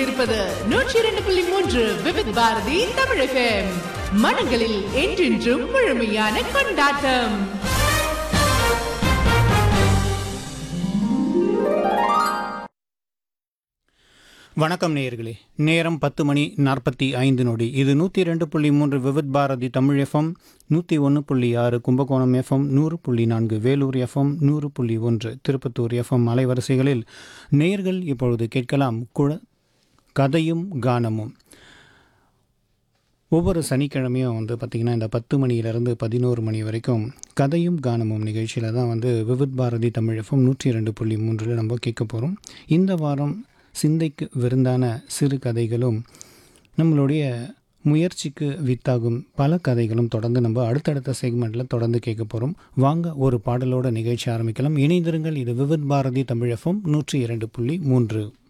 கொண்டிருப்பது நூற்றி இரண்டு புள்ளி மூன்று விவித் பாரதி தமிழகம் மனங்களில் என்றென்றும் முழுமையான கொண்டாட்டம் வணக்கம் நேயர்களே நேரம் பத்து மணி நாற்பத்தி ஐந்து நொடி இது நூற்றி ரெண்டு புள்ளி மூன்று விவித் பாரதி தமிழ் எஃப்எம் நூற்றி ஒன்று புள்ளி ஆறு கும்பகோணம் எஃப்எம் நூறு புள்ளி நான்கு வேலூர் எஃப்எம் நூறு புள்ளி ஒன்று திருப்பத்தூர் எஃப்எம் அலைவரிசைகளில் நேயர்கள் இப்பொழுது கேட்கலாம் குழ கதையும் கானமும் ஒவ்வொரு சனிக்கிழமையும் வந்து பார்த்திங்கன்னா இந்த பத்து மணியிலேருந்து பதினோரு மணி வரைக்கும் கதையும் கானமும் நிகழ்ச்சியில் தான் வந்து விவித் பாரதி தமிழ் எஃப்எம் நூற்றி ரெண்டு புள்ளி மூன்றில் நம்ம கேட்க போகிறோம் இந்த வாரம் சிந்தைக்கு விருந்தான சிறு கதைகளும் நம்மளுடைய முயற்சிக்கு வித்தாகும் பல கதைகளும் தொடர்ந்து நம்ம அடுத்தடுத்த செக்மெண்ட்டில் தொடர்ந்து கேட்க போகிறோம் வாங்க ஒரு பாடலோட நிகழ்ச்சி ஆரம்பிக்கலாம் இணைந்திருங்கள் இது விவித் பாரதி தமிழ் எஃப்எம் நூற்றி இரண்டு புள்ளி மூன்று